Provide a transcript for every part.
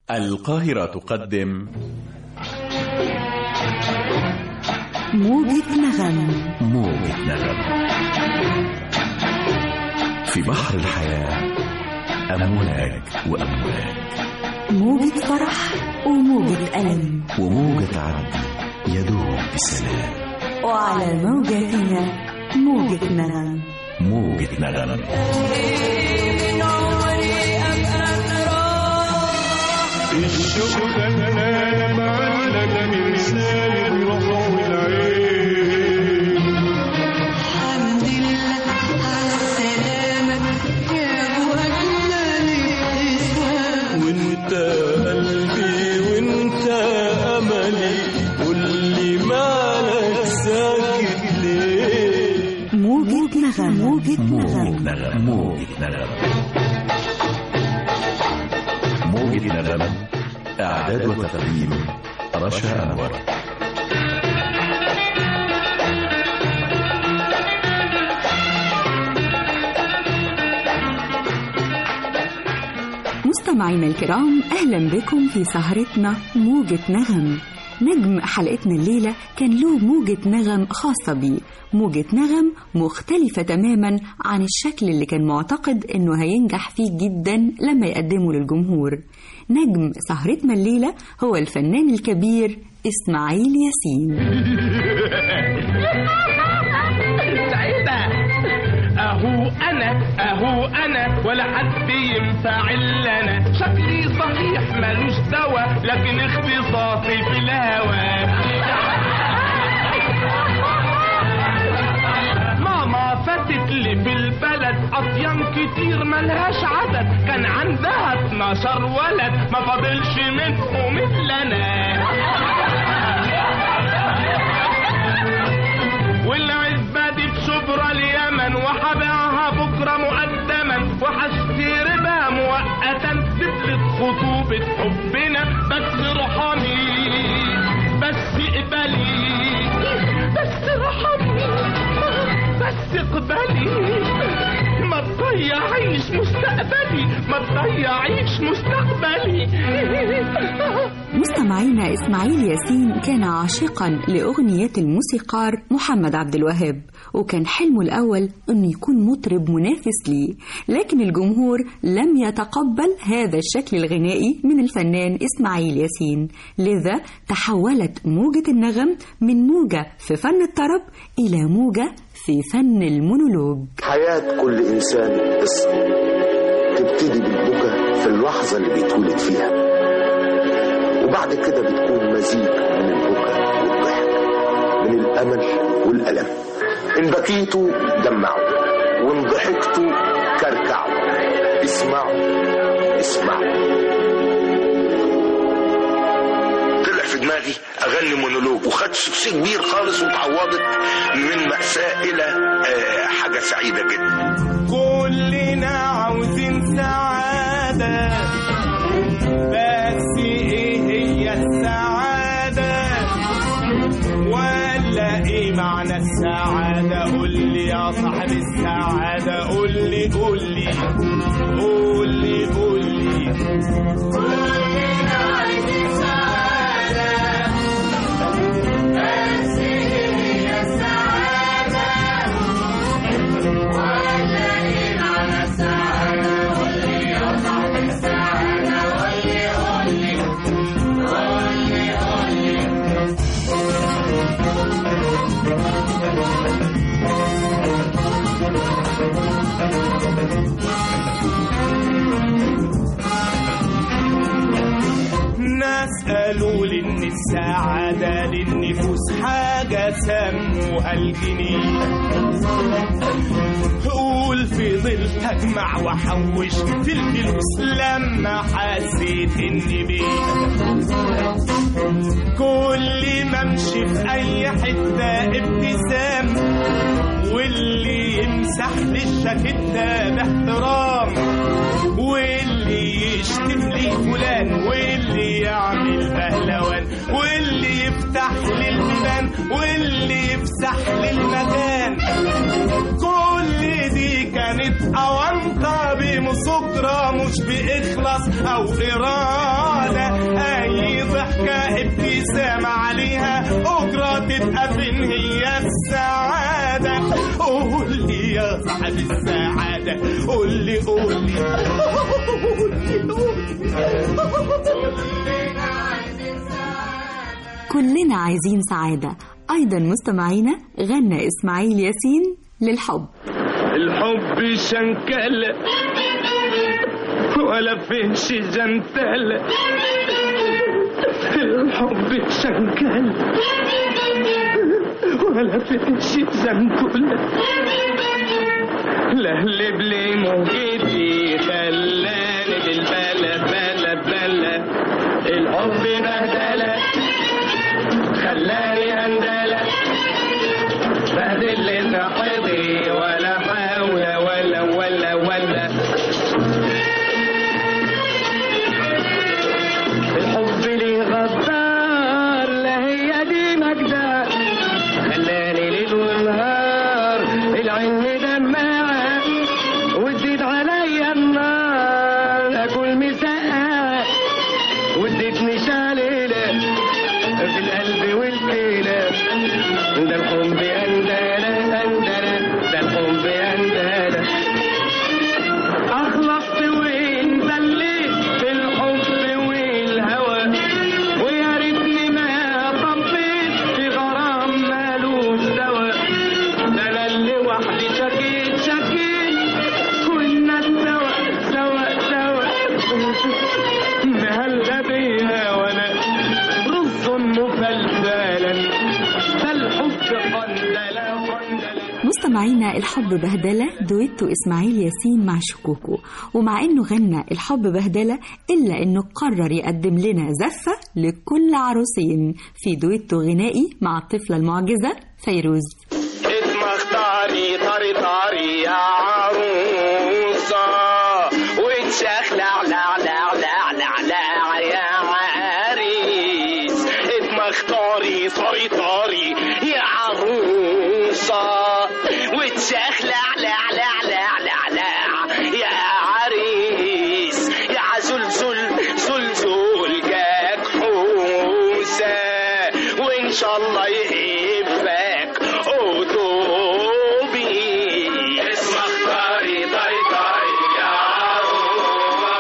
القاهرة تقدم موجة نغم موجة نغم في بحر الحياة أمواج وأمواج موجة فرح وموجة ألم وموجة عدل يدوب بسلام وعلى موجاتنا موجة نغم موجة نغم الشوق انا معلق من لساني بروحه والعين الحمد لله على السلامة يا أبو أجمل ابتسام وانت قلبي وانت املي قولي مالك ساكت ليه موجة نغم موجة موجة نغم نغم موجة نغم موجة نغم إعداد وتقديم رشا أنور مستمعينا الكرام أهلا بكم في سهرتنا موجة نغم نجم حلقتنا الليلة كان له موجة نغم خاصة بيه موجة نغم مختلفة تماما عن الشكل اللي كان معتقد انه هينجح فيه جدا لما يقدمه للجمهور نجم سهرتنا الليلة هو الفنان الكبير إسماعيل ياسين سعيدة اهو انا اهو انا ولا حد ينفع الا انا شكلي صحيح ملوش دوا لكن اختصاصي في الهوى ماما فاتت لي في البلد اطيان كتير ملهاش عدد كان عندها 12 ولد ما فاضلش منهم الا انا والعزبة دي بشبرا اليمن وحبيعها بكرة مقدما وحشتري بها مؤقتا تفلت خطوبة حبنا بس ارحمي بس اقبلي بس ارحمي بس اقبلي ما تضيعيش مستقبلي ما تضيعيش مستقبلي مستمعينا إسماعيل ياسين كان عاشقا لأغنية الموسيقار محمد عبد الوهاب وكان حلمه الأول أنه يكون مطرب منافس ليه لكن الجمهور لم يتقبل هذا الشكل الغنائي من الفنان إسماعيل ياسين لذا تحولت موجة النغم من موجة في فن الطرب إلى موجة في فن المونولوج حياة كل إنسان قصة تبتدي بالبكا في اللحظة اللي بيتولد فيها وبعد كده بتكون مزيج من البكا والضحك من الأمل والألم إن بكيتوا دمعوا وإن ضحكتوا كركعوا اسمعوا اسمعوا طلع في دماغي اغني مونولوج وخدت سكسي كبير خالص وتعوضت من مأساة الى آه، حاجة سعيدة جدا كلنا عاوزين سعادة بس ايه هي السعادة ولا ايه معنى السعادة قول لي يا صاحب السعادة قول لي قول لي قول لي قول لي كلنا عايزين سعادة بس ايه هي السعادة ناس قالوا لي ان السعادة للنفوس حاجة سموها الجنيه قول فضلت اجمع واحوش في الفلوس لما حسيت اني بيه كل ما امشي في اي حته ابتسام واللي يمسح لي الشاكيته باحترام واللي يشتم لي فلان واللي يعمل بهلوان واللي يفتح لي البيبان واللي يفسح لي المكان كل دي كانت أونطة بمسكرة مش بإخلاص أو إرادة في السعادة قول لي قول لي كلنا عايزين سعادة أيضا مستمعينا غنى إسماعيل ياسين للحب الحب شنكلة ولا فيش جنتلة الحب شنكلة ولا فيش زنتلة لهلب لي موجتي خلاني بالبلا بلا بلا الحب بهدلة خلاني هندلة بهدل لي صاحبي ولا حول ولا ولا ولا الحب لي غدار لا هي دي مجدة خلاني ليل ونهار العين دماعة وتزيد عليا النار اكل مسقعة وادتني شاليلة في القلب والكلى ده الحب أندلة أندلة ده الحب أندلة أخلصت وين بليت في الحب والهوى ويا ريتني ما طبيت في غرام مالوش دوا ده أنا اللي وحدي شكيت شكيت كنا سوا سوا سوا مهلا بيها وأنا رز مفلفلا فالحب قندلة قندلة مستمعينا الحب بهدلة دويتو إسماعيل ياسين مع شكوكو ومع إنه غنى الحب بهدلة إلا إنه قرر يقدم لنا زفة لكل عروسين في دويتو غنائي مع الطفلة المعجزة فيروز اسم اختاري طاري طاري يا عروسة وتشخلع لا لا لا لا لا يا عريس اسم اختاري طاري طاري يا عروسة وتشخلع لا لا لا لا لا يا عريس يا عزلزل زلزل جاك حوسة وإن شاء الله يهبك أوتوبي اسم اختاري طاري طاري يا عروسة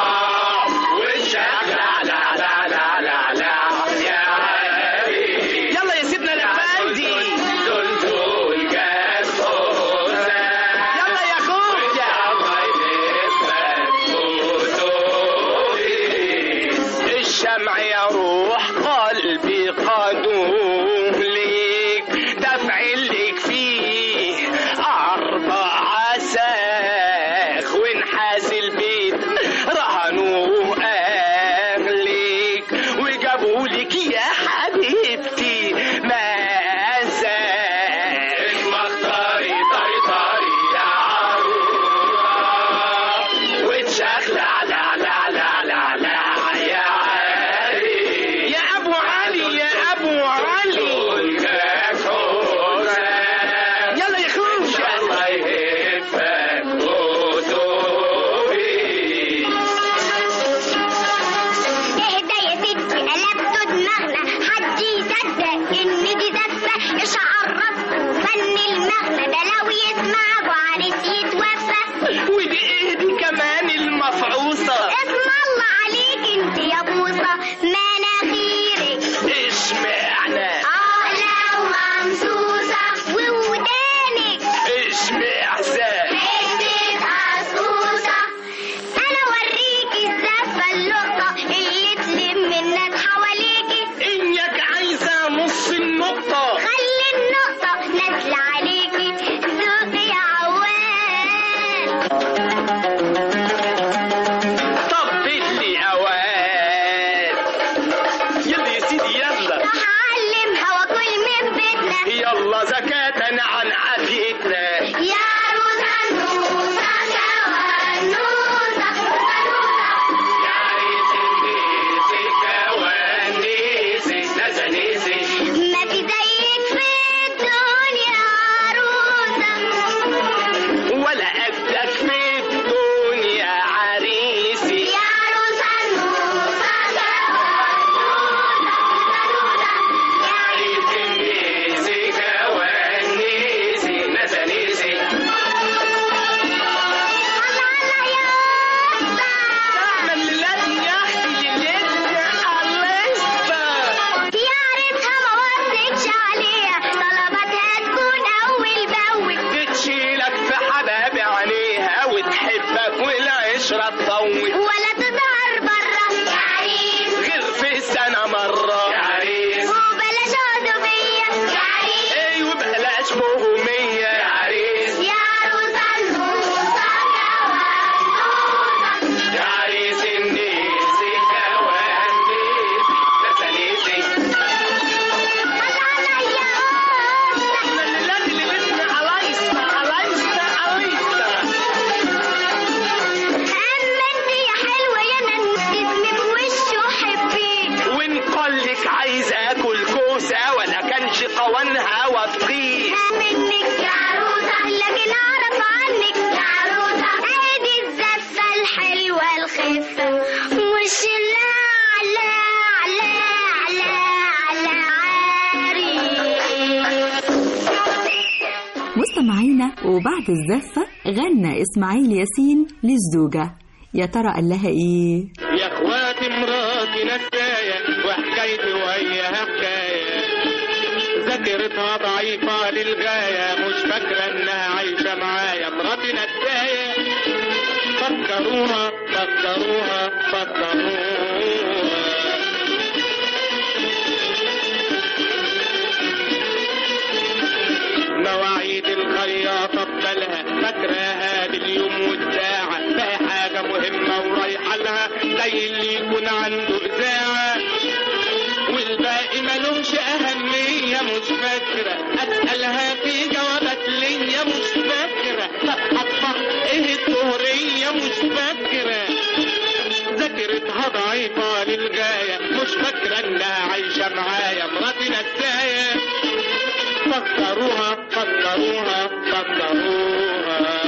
وشك لا لا لا لا لا لا يا عريس يلا يا سيدنا الافندي زلزل جاك حوسة يلا يا اخويا الشمع يا روح قلبي قدوم ليك دفع لك فيه أربع ساخ ونحاس البيت رهنوا أهلك وجابوا لك يا حبيبتي مساء مختاري طري طري يا عروسة وتشخلع لا لا لا لا لا يا عريس يا وبعد الزفة غنى إسماعيل ياسين للزوجة يا ترى قال لها إيه؟ يا اخواتي مراتي نساية وحكايتي وياها حكاية ذاكرتها ضعيفة للغاية مش فاكرة انها عايشة معايا مراتي نساية فكروها فكروها فكروها مواعيد الخياطة ببالها فاكراها باليوم والساعة بقى حاجة مهمة ورايحة لها زي اللي يكون عنده إذاعة والباقي ملومش أهمية مش فاكرة أسألها في جوابات ليا مش فاكرة طب هطبخ إيه الظهرية مش فاكرة ذاكرتها ضعيفة للغاية مش فاكرة إنها عايشة معايا مراتي نساية فكروها فكروها فكروها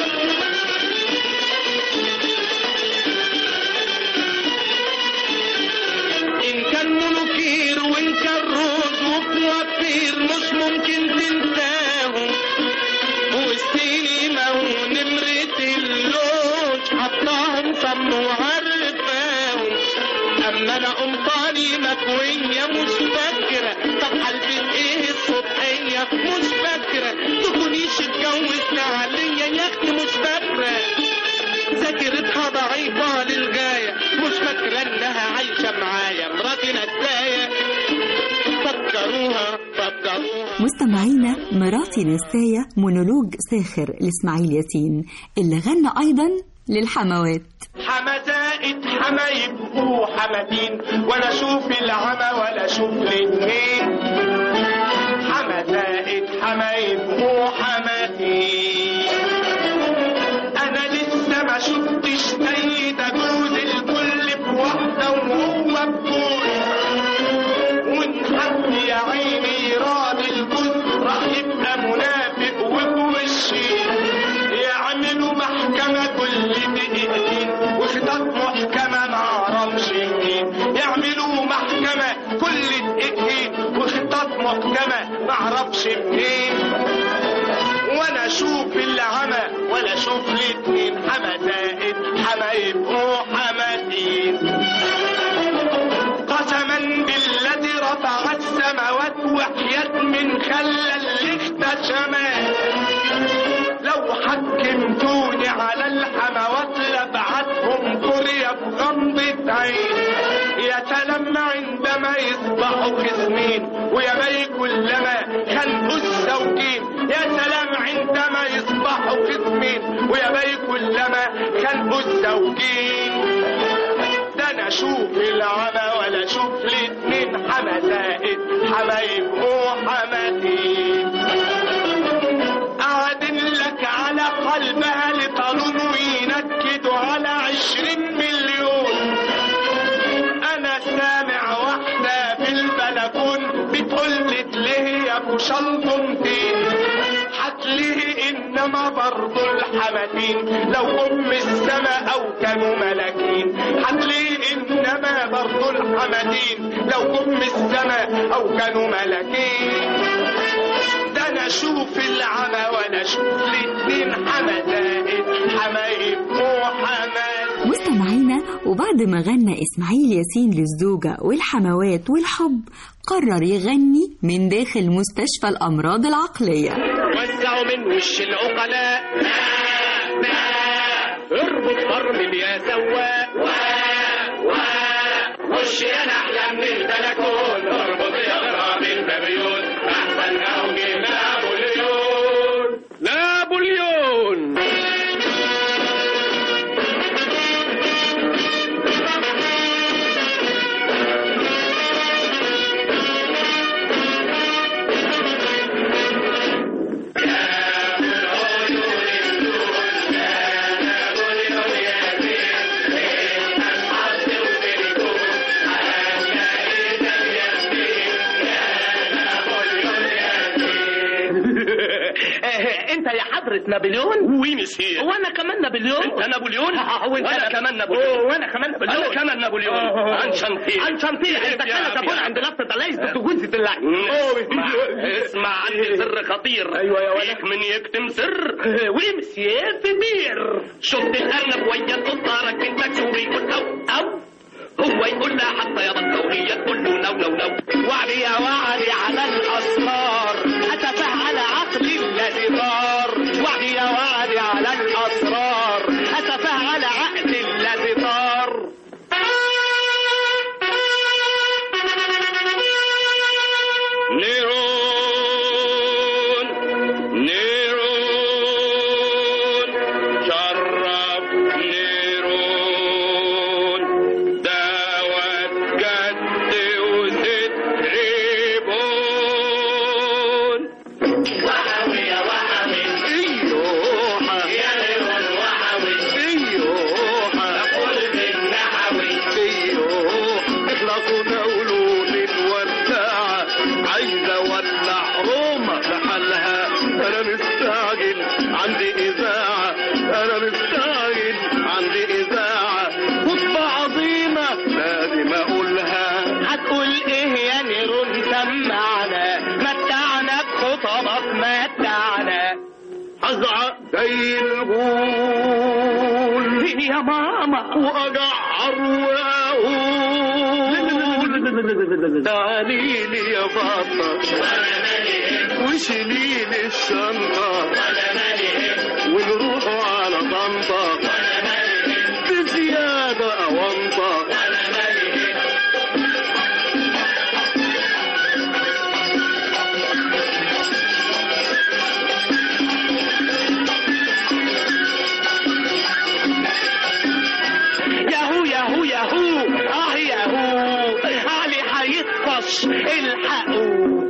إن كان منوكير وإن كان روز وكوافير مش ممكن تنساهم والسينما ونمرة اللوج حطاهم صم وعرفاهم أما أنا قمطاني مكوية مش فاكرة طب قلبي إيه الصبحية مش فاكرة تكونيش اتجوزنا عليا يا أختي مش فاكرة ذاكرتها ضعيفة للغاية مش فاكرة إنها عايشة معايا مراتي نساية فكروها فكروها مستمعينا مراتي نساية مونولوج ساخر لإسماعيل ياسين اللي غنى أيضا للحموات حمزائد حمايب وحمدين ولا اشوف العمى ولا اشوف الاتنين حمزائد حمايب وحمدين انا لسه ما شفتش سيد جوز الكل بواحده وهو بكل وان حد يا عيني يراد الجوز راح يبقى منافق وبوشي يعملوا محكمة كل دقيقتين وخطط محكمة معرفش منين يعملوا محكمة كل دقيقتين وخطط محكمة معرفش منين وانا اشوف العمى ولا اشوف الاتنين حمدائد حمايب وحمدين قسما بالذي رفع السماوات وحياة من خلى اللي اختشمات لو حكمتوني على الحموات لبعتهم كوريا بغمضة عين يا سلام عندما يصبحوا خصمين ويا بي كلما خلقوا الزوجين يا سلام عندما يصبحوا خصمين ويا بي كلما خلقوا الزوجين ده انا اشوف العمى ولا اشوف الاتنين حمزائد حمايب وحماتين قاعدين لك على قلبها لقانون وينكدوا على عشرين مليون انا سامع واحدة في البلكون بتقول ليه يا ابو شلطمتين هتليه انما برضو الحماتين لو ام السما او كانوا ملاكين هتليه انما برضو الحماتين لو ام السما او كانوا ملاكين ده انا اشوف العمى وانا اشوف الاتنين حمدائد حمايب وحماد مستمعينا وبعد ما غنى إسماعيل ياسين للزوجة والحموات والحب قرر يغني من داخل مستشفى الأمراض العقلية وزعوا من وش العقلاء اربط فرمل يا سواق وش يا نحلة من البلكون اربط يا غرام البابيون احسن اوجه نابليون نابليون انت يا حضرة نابليون وي مسير وانا كمان نابليون انت نابليون وانت وانا ناب- كمان نابليون وانا كمان نابليون انا كمان نابليون عن شنطير عن شنطير اذا كان تكون عند لفظة ليس تجوز اللحن اسمع اسمع عندي سر خطير أيوة يا ولد. فيك من يكتم سر وي مسير في بير شفت الارنب ويا القطه ركبتك شو بيقول او او هو يقول لها حتى يا بطه وهي تقول له نو نو نو وعدي يا وعدي على الاسرار اتفه على عقلي الذي طار وعدي يا وعدي على الاسرار اتفه على عقلي الذي طار نيرون نيرون شرف نيرون دعوة جد وست ريبون وحوي يا وحوي ايوه يا نيرون وحوي ايوه قول بالنحوي ايوه اخلقوا دولون الوداعة عايزة ولع روما بحالها انا مستعجل عندي اذاعة انا مستعجل عندي اذاعة خطبة عظيمة لازم اقولها هتقول ايه يا نيرون سمعنا متعنا بخطبك متعنا ازعق زي الغول يا ماما واجعر واقول تعالي لي يا بابا وشيلي لي الشنطة ونروحوا على طنطا بزيادة أونطة ياهو ياهو ياهو اه ياهو علي هيطفش الحقوا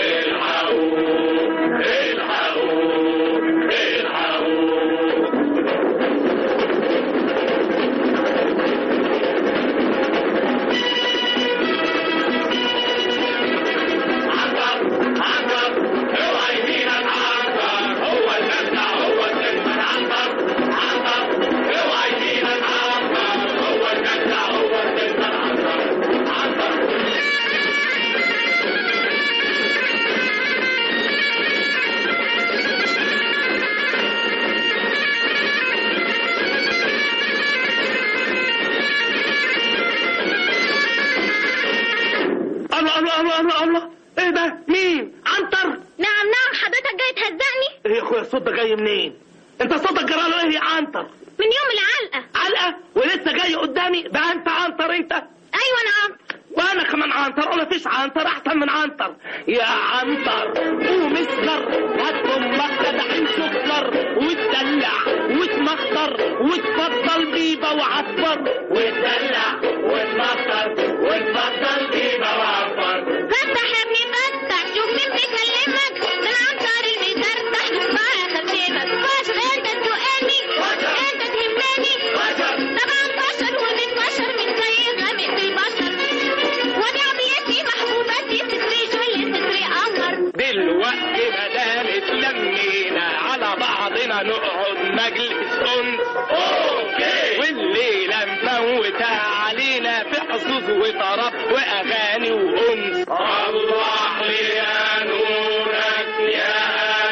الله الله الله الله الله ايه ده مين عنتر نعم نعم حضرتك جاي تهزقني ايه يا اخويا الصوت ده جاي منين انت صوتك جراله ايه يا عنتر من يوم العلقة علقه ولسه جاي قدامي ده انت عنتر انت أيوة أنا عنتر وانا كمان عنتر ولا فيش عنتر احسن من عنتر يا عنتر قوم اسكر هات امك تدعي سكر وتدلع وتمخطر وتفضل بيبه وعصفر وتدلع وتمخطر وتفضل بيبه وعصفر فتح يا ابني فتح شوف مين بيكلمك ده العنتر المترتح معاه خدمك بشر انت تسؤالي انت تهمني طبعا بشر ومتبشر من زي غامق في البشر ودي عبيتي محبوباتي ستري جولي ستري قمر دلوقتي بدل اتلمينا على بعضنا نقعد مجلس انس اوكي والليله مفوتة علينا في حظوظ وطرب واغاني وانس الله لي يا نورك يا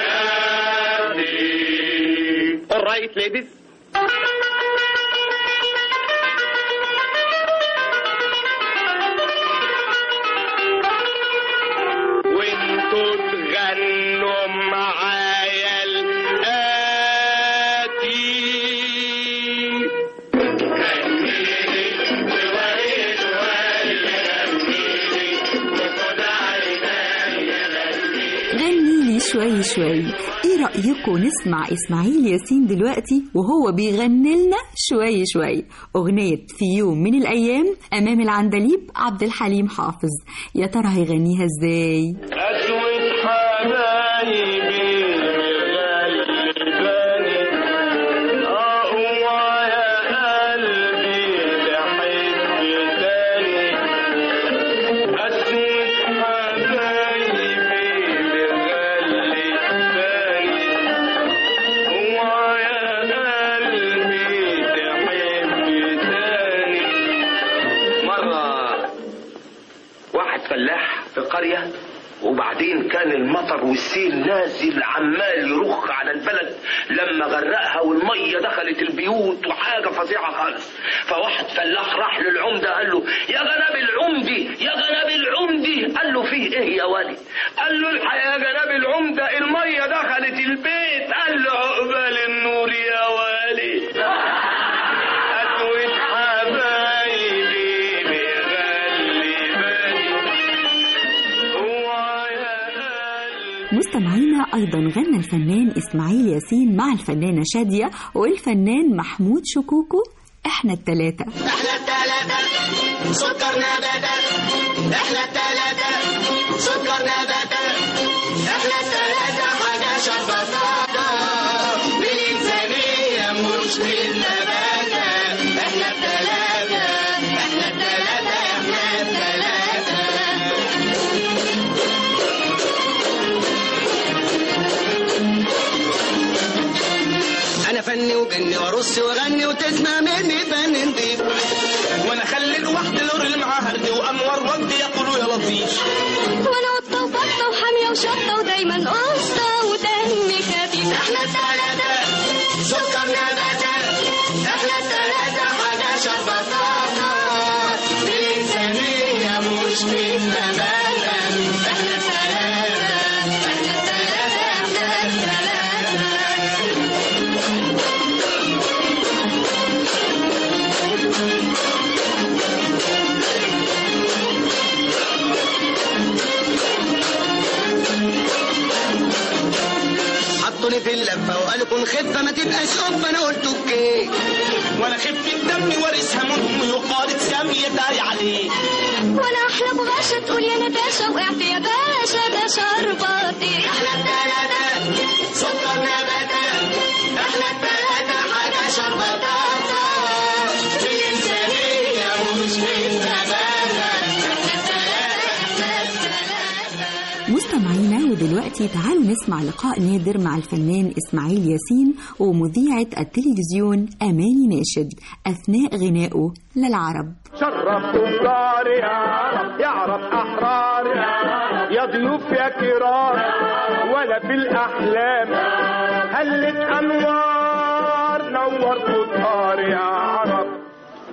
نادي alright ladies وانتوا تغنوا معايا الآتي غني لي شوي شوي ايه رأيكم نسمع اسماعيل ياسين دلوقتي وهو بيغني لنا شوي شوي اغنية في يوم من الايام امام العندليب عبد الحليم حافظ يا ترى هيغنيها ازاي أسود حبايبي مغلباني أقوى يا قلبي لحب تاني أسود حبايبي مغلباني فلاح في قرية وبعدين كان المطر والسيل نازل عمال يرخ على البلد لما غرقها والميه دخلت البيوت وحاجه فظيعه خالص فواحد فلاح راح للعمده قال له يا جناب العمدي يا جناب العمدي قال له فيه ايه يا ولي قال له الحقيقه يا جناب العمده الميه دخلت البيت قال له عقبال النور يا ولي أتوت حبايبي بغلباني هو يا قلبي مستمعينا أيضا غنى الفنان إسماعيل ياسين مع الفنانة شادية والفنان محمود شكوكو إحنا التلاتة احنا التلاتة سكر نباتات احنا التلاتة سكر نباتات احنا التلاتة حاجة شفافة بالإنسانية مش بالنباتة احنا التلاتة احنا التلاتة احنا التلاتة انا فني وجني وارص واغني وتسمع مني فن نضيف وانا اخلي الواحد لور المعهد وانور وجدي يقولوا يا لطيف وانا قطه وبطه وحاميه وشطه ودايما قصه ودمي خفيف احنا التلاتة سكر نباتات احنا التلاتة حاجة شفافة بالإنسانية مش بالنباتة احنا التلاتة احنا التلاتة احنا التلاتة حطوني في اللفة وقالوا كن خفة ما تبقاش قبة انا قلت اوكي وانا خفة دمي وارثها من امي وقالت سامي داري عليه وانا احلى بغاشة تقول يا نتاشا وقعت يا باشا ده شرباتي احنا التلاتة سكر نباتات احنا التلاتة حاجة شربتات بالإنسانية مش بالنباتة احنا التلاتة احنا التلاتة مستمعينا ودلوقتي تعالوا نسمع لقاء نادر مع الفنان إسماعيل ياسين ومذيعة التلفزيون أماني ناشد أثناء غنائه للعرب شرف تجار يا عرب يا عرب احرار يا ضيوف يا كرام ولا في الاحلام هلت انوار نور قطار يا عرب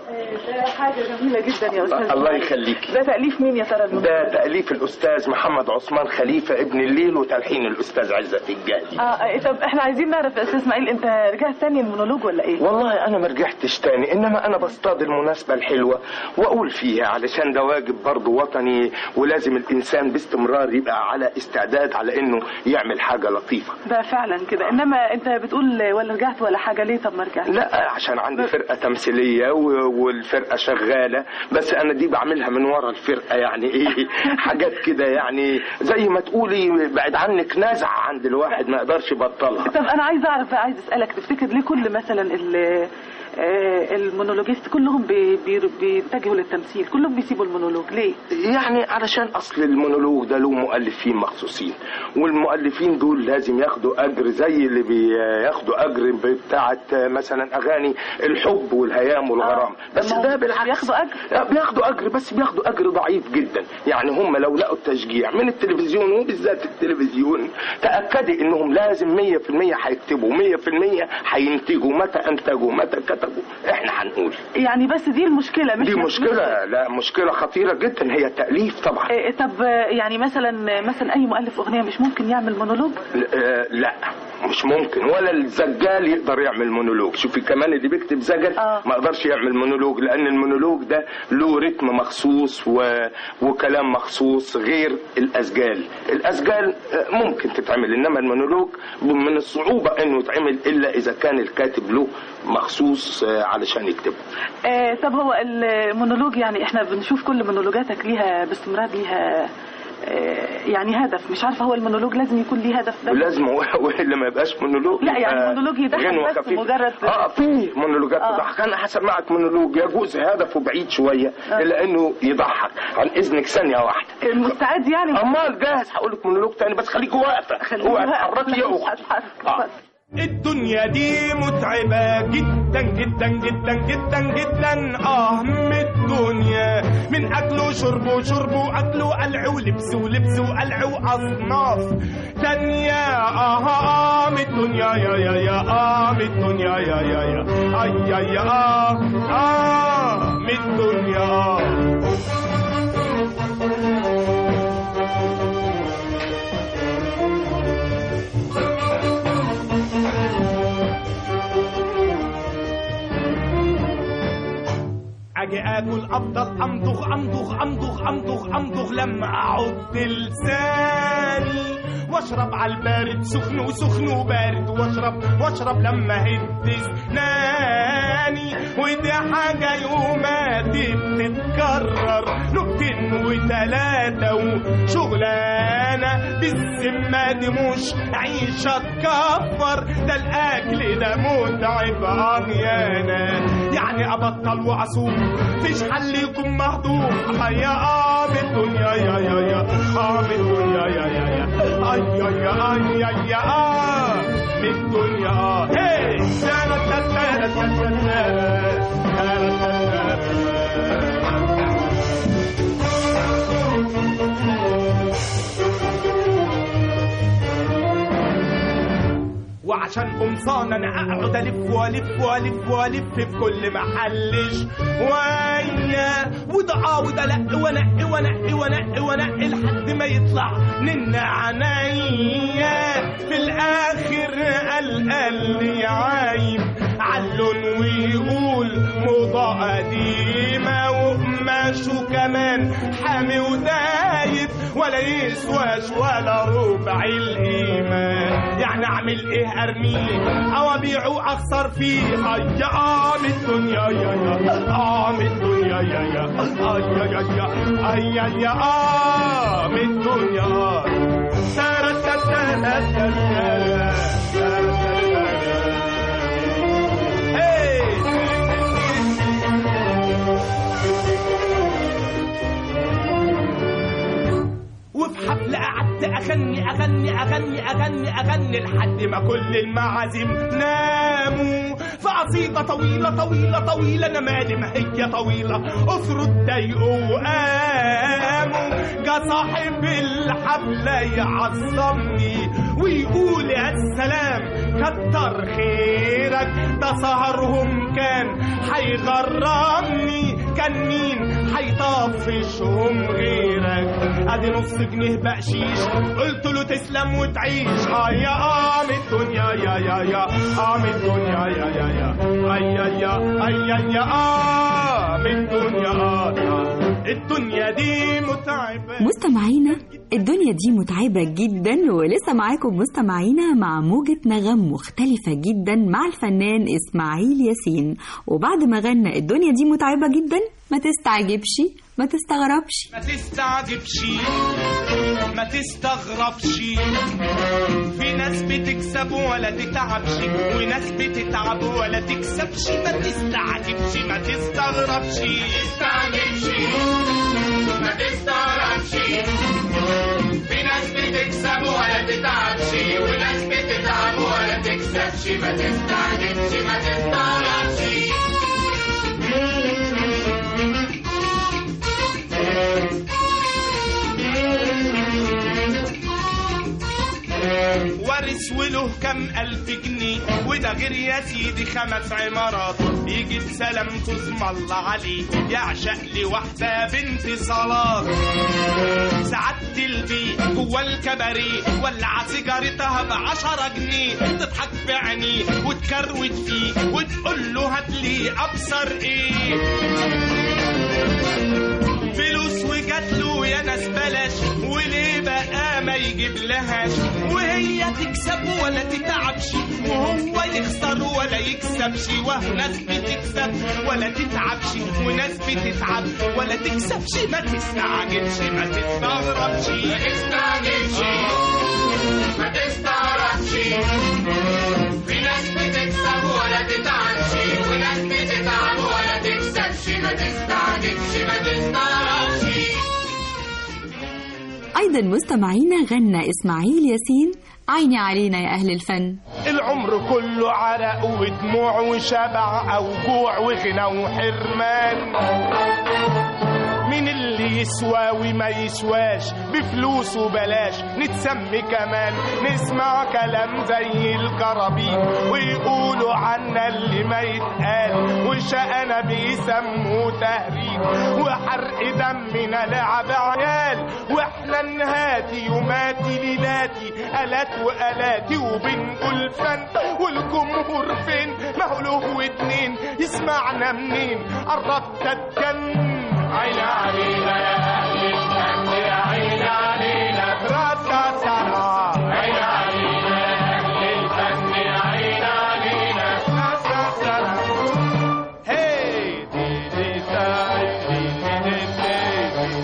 حاجة جميلة جدا يا أستاذ الله يخليك ده تأليف مين يا ترى الموسيقى؟ ده تأليف الأستاذ محمد عثمان خليفة ابن الليل وتلحين الأستاذ عزت الجالي اه آه، طب احنا عايزين نعرف يا أستاذ إسماعيل أنت رجعت تاني المونولوج ولا إيه؟ والله أنا ما رجعتش تاني إنما أنا بصطاد المناسبة الحلوة وأقول فيها علشان ده واجب برضه وطني ولازم الإنسان باستمرار يبقى على استعداد على إنه يعمل حاجة لطيفة ده فعلا كده إنما أنت بتقول ولا رجعت ولا حاجة ليه طب ما رجعت؟ لا عشان عندي فرقة تمثيلية و- والفرقة شغالة بس أنا دي بعملها من ورا الفرقة يعني إيه حاجات كده يعني زي ما تقولي بعد عنك نزعة عند الواحد ما يقدرش يبطلها طب أنا عايز أعرف بقى، عايز أسألك تفتكر ليه كل مثلا ال- آه، المونولوجيست كلهم بي- بي- بيتجهوا للتمثيل كلهم بيسيبوا المونولوج ليه؟ يعني علشان اصل المونولوج ده له مؤلفين مخصوصين والمؤلفين دول لازم ياخدوا اجر زي اللي بياخدوا اجر بتاعه مثلا اغاني الحب والهيام والغرام بس طب ما ده هو بالعكس بياخدوا أجر؟ لا، بياخدوا اجر بس بياخدوا اجر ضعيف جدا يعني هم لو لقوا التشجيع من التلفزيون وبالذات التلفزيون تاكدي انهم لازم 100% هيكتبوا 100% هينتجوا متى انتجوا متى كتبوا احنا هنقول يعني بس دي المشكلة مش دي مش- مشكله لا مشكله خطيره جدا هي تاليف طبعا إيه، طب آه، يعني مثلا مثلا اي مؤلف اغنيه مش ممكن يعمل مونولوج آه، لا مش ممكن ولا الزجال يقدر يعمل مونولوج شوفي كمان اللي بيكتب زجل آه. ما يقدرش يعمل مونولوج لان المونولوج ده له رتم مخصوص و... وكلام مخصوص غير الاسجال الاسجال آه، ممكن تتعمل انما المونولوج من الصعوبه انه يتعمل الا اذا كان الكاتب له مخصوص آه، علشان يكتبه آه طب هو المونولوج يعني احنا بنشوف كل مونولوجاتك ليها باستمرار ليها آه يعني هدف مش عارفه هو المونولوج لازم يكون ليه هدف ده ولازم والا ما يبقاش مونولوج لا، يعني يبقى مونولوج يضحك غنوة بس خفيفة. مجرد- اه في مونولوجات آه. تضحك انا هسمعك مونولوج يجوز هدفه بعيد شويه آه. الا انه يضحك عن اذنك ثانيه واحده المستعد يعني امال جاهز هقول لك مونولوج تاني بس خليك واقفه خليك اوعي واقف. تتحركي يا لا، مش اختي هتحرك. آه. اتفضل. الدنيا دي متعبة جدا جدا جدا جدا جدا اه من الدنيا من أكل وشرب وشرب وأكل وقلع ولبس ولبس وقلع وأصناف تانية اه اه من الدنيا يا يا يا اه من الدنيا يا يا يا اي يا يا اه اه من الدنيا آه. اجي اكل افضل امضغ امضغ امضغ امضغ امضغ لما اعض لساني واشرب على البارد سخن وسخن وبارد واشرب واشرب لما هد اسناني ودي حاجة يوماتي بتتكرر نقطتين وتلاتة وشغلانة بالذمة دي مش عيشة تكفر ده الأكل ده متعب عميانة يعني أبطل وأصوم فيش حل يكون مهضوم يا آه بالدنيا يا يا يا آه بالدنيا يا يا يا آي يا يا آي يا يا آه بالدنيا آه هي تانا تانا تانا تانا وعشان قمصان انا اقعد الف والف والف والف في كل محل شويه وده اه وده لا وانقي وانقي وانقي وانقي لحد ما يطلع من عينيا في الاخر قال قال لي عايب علن ويقول موضة قديمة وقماشه كمان حامي ودايب ولا يسواش ولا ربع القيمة يعني اعمل ايه ارميه او ابيعه واخسر فيه اي اه من الدنيا يا يا اه من الدنيا يا يا اي يا يا يا اي يا يا اه من الدنيا آه. تارا تارا تارا تارا تارا تارا. هي وفي حفلة قعدت أغني أغني أغني أغني أغني لحد ما كل المعازيم ناموا في قصيدة طويلة طويلة طويلة أنا مالي ما هي طويلة أسروا اتضايقوا وقاموا جا صاحب الحفلة يعظمني ويقول يا سلام كتر خيرك ده سهرهم كان هيغرمني كان مين هيطفشهم غيرك ادي نص جنيه بقشيش قلت له تسلم وتعيش اه يا اه من الدنيا يا يا يا اه من الدنيا يا يا يا اي يا يا اي يا يا اه من الدنيا اه آه. الدنيا دي متعبة مستمعينا الدنيا دي متعبة جدا ولسه معاكم مستمعينا مع موجة نغم مختلفة جدا مع الفنان إسماعيل ياسين وبعد ما غنى الدنيا دي متعبة جدا ما تستعجبش ما تستغربش ما تستعجبش ما تستغربش في ناس بتكسب ولا تتعبش وناس بتتعب ولا تكسبش ما تستعجبش ما تستغربش تستعجبش ما تستغربش في ناس بتكسب ولا تتعبش وناس بتتعب ولا تكسبش ما تستعجبش ما تستغربش وارث وله كم ألف جنيه وده غير يا سيدي خمس عمارات يجيب سلامته اسم الله عليه يعشق لي واحدة بنت صلاة سعادة البيت جوا الكباريه ولع سيجارتها بعشرة جنيه تضحك في عينيه وتكروت فيه وتقول له هات لي أبصر إيه فلوس وجات له يا ناس بلاش وليه بقى ما يجيب لهاش وهي تكسب ولا تتعبش وهو يخسر ولا يكسبش وناس بتكسب ولا تتعبش وناس بتتعب ولا تكسبش ما تستعجلش ما تستغربش ما تستعجلش ما تستغربش في ناس بتكسب ولا تتعبش وناس بتتعب ولا تكسبش ما تستعجلش ما تستغربش أيضا مستمعينا غنى إسماعيل ياسين عيني علينا يا أهل الفن العمر كله عرق ودموع وشبع او جوع وغنى وحرمان مين اللي يسوى وما يسواش بفلوس وبلاش نتسمي كمان نسمع كلام زي الكرابين ويقولوا عنا اللي ما يتقال وشقنا بيسموه تهريج وحرق دمنا لعب عيال واحنا نهاتي يوماتي ليلاتي الات والاتي وبنقول فن والجمهور فين ما هو له واتنين يسمعنا منين قربت اتجنن عين علينا يا أهل الفن يا عين علينا راتاتارا عين علينا يا أهل الفن يا عين علينا راتاتارا هي دي دي تاي دي دي دي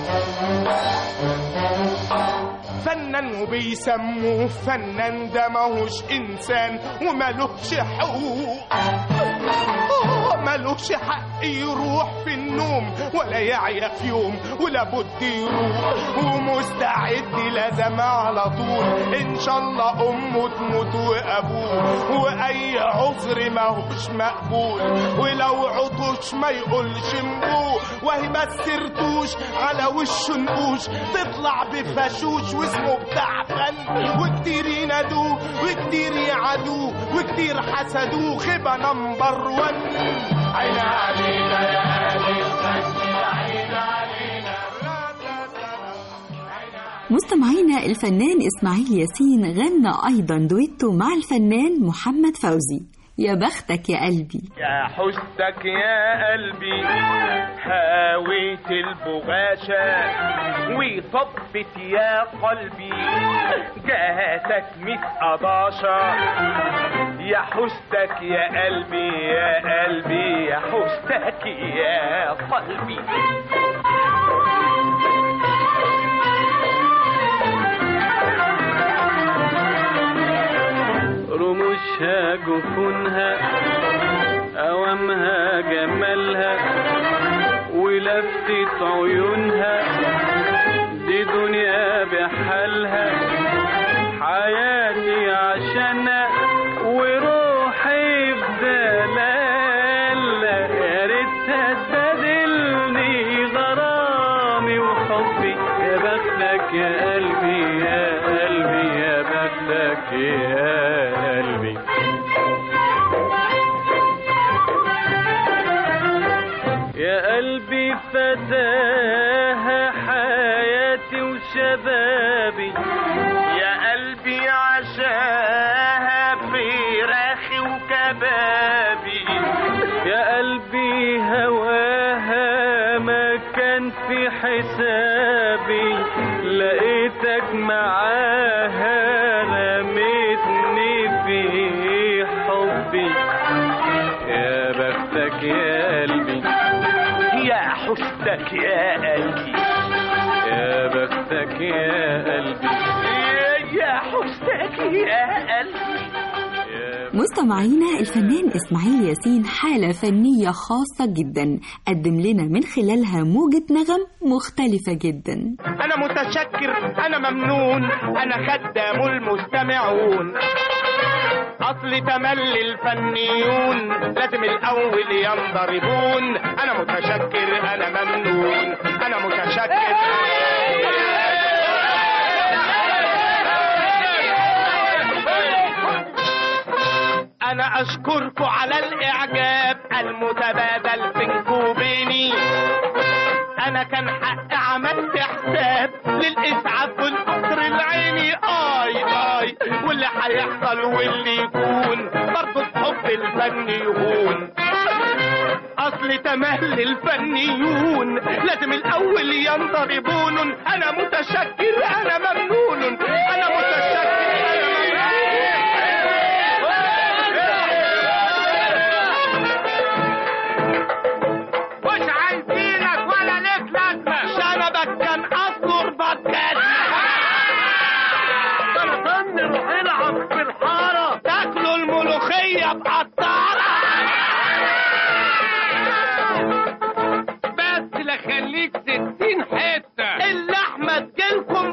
دي فنان وبيسموه فنان ده ماهوش انسان ومالوش حقوق آه، مالوش حق يروح في النوم ولا يعيا في يوم ولا بد يروح ومستعد لازم على طول ان شاء الله امه تموت وابوه واي عذر ماهوش مقبول ولو عطش ما يقولش مبوه وهي بس رتوش على وشه نقوش تطلع بفشوش واسمه بتاع فن وكتير ينادوه وكتير يعادوه وكتير حسدوه خيبة نمبر ون عين علينا يا أهل الفن عين علينا مستمعينا الفنان إسماعيل ياسين غنى أيضا دويتو مع الفنان محمد فوزي يا بختك يا قلبي يا حسك يا قلبي هاويت البغاشة وصبت يا قلبي جهتك ميت قضاشة يا حسك يا قلبي يا قلبي يا حسك يا قلبي رموشها جفونها أوامها جمالها ولفتة عيونها دي دنيا بحالها حياتي عشانها وروحي في دلالها يا ريتها تبادلني غرامي وحبي يا بختك يا قلبي يا قلبي يا بختك يا قلبي يا قلبي فتاها حياتي وشبابي يا قلبي عشاها فراخي وكبابي يا قلبي هواها ما كان في حسابي لقيتك معاها رميتني في حبي يا بختك يا قلبي يا حسك يا قلبي يا بختك يا قلبي يا- يا حسك يا قلبي مستمعينا الفنان إسماعيل ياسين حالة فنية خاصة جدا قدم لنا من خلالها موجة نغم مختلفة جدا انا متشكر انا ممنون انا خدام المستمعون اصل تملي الفنيون لازم الاول ينضربون انا متشكر انا ممنون انا متشكر انا اشكركم على الاعجاب المتبادل بينكم وبيني انا كان حق عملت حساب للاسعاف والقصر العيني اي اي واللي هيحصل واللي يكون برضه حب الفن يهون اصل تمهل الفنيون لازم الاول ينضربون انا متشكر انا ممنون انا متشكر انا مش عايزينك ولا ليك لازمة شنبك كان أصله رباطات أنا ظن روح العب في الحارة تاكلوا الملوخية بقطارة بس لخليك ستين حتة اللحمة تجيلكم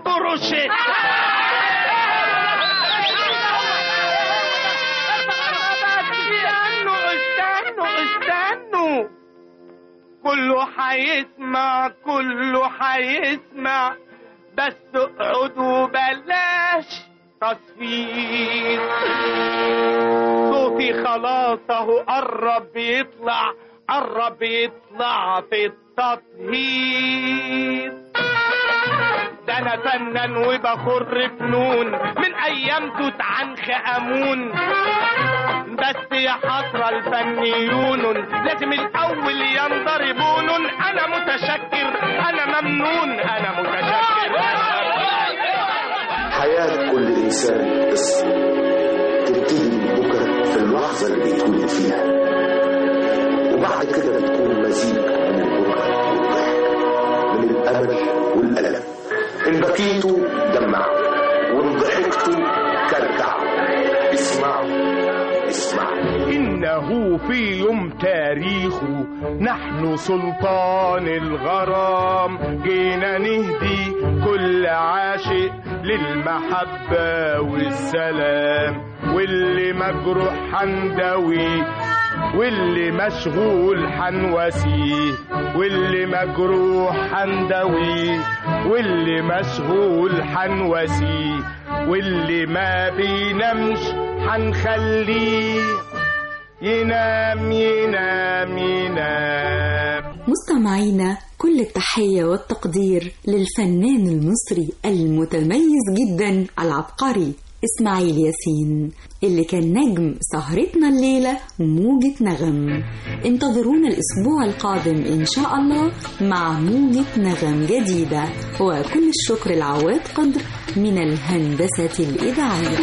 كله هيسمع كله هيسمع بس اقعدوا بلاش تصفيق صوتي خلاص اهو قرب يطلع قرب يطلع في التطهير ده انا فنان وبخر فنون من ايام توت عنخ امون بس يا حسرة الفنيون لازم الاول ينضربون انا متشكر انا ممنون انا متشكر حياة كل إنسان قصة تبتدي من بكرة في اللحظة اللي بيتولد فيها وبعد كده بتكون مزيج من البكاء والضحك من الأمل والألم إن بكيتوا دمعوا وإن ضحكتوا كركعوا اسمعوا اسمعوا إنه في يوم تاريخه نحن سلطان الغرام جينا نهدي كل عاشق للمحبة والسلام واللي مجروح حندوي واللي مشغول حنوسيه واللي مجروح حندوي واللي مشغول حنوسيه واللي ما بينامش حنخليه ينام ينام ينام مستمعينا كل التحية والتقدير للفنان المصري المتميز جدا العبقري إسماعيل ياسين اللي كان نجم سهرتنا الليلة موجة نغم انتظرونا الأسبوع القادم إن شاء الله مع موجة نغم جديدة وكل الشكر العواد قدر من الهندسة الإذاعية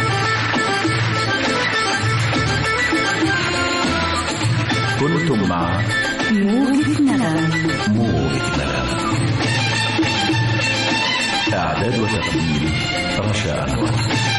كنتم مع موجة نغم موجة نغم إعداد وتقديم رشا أنور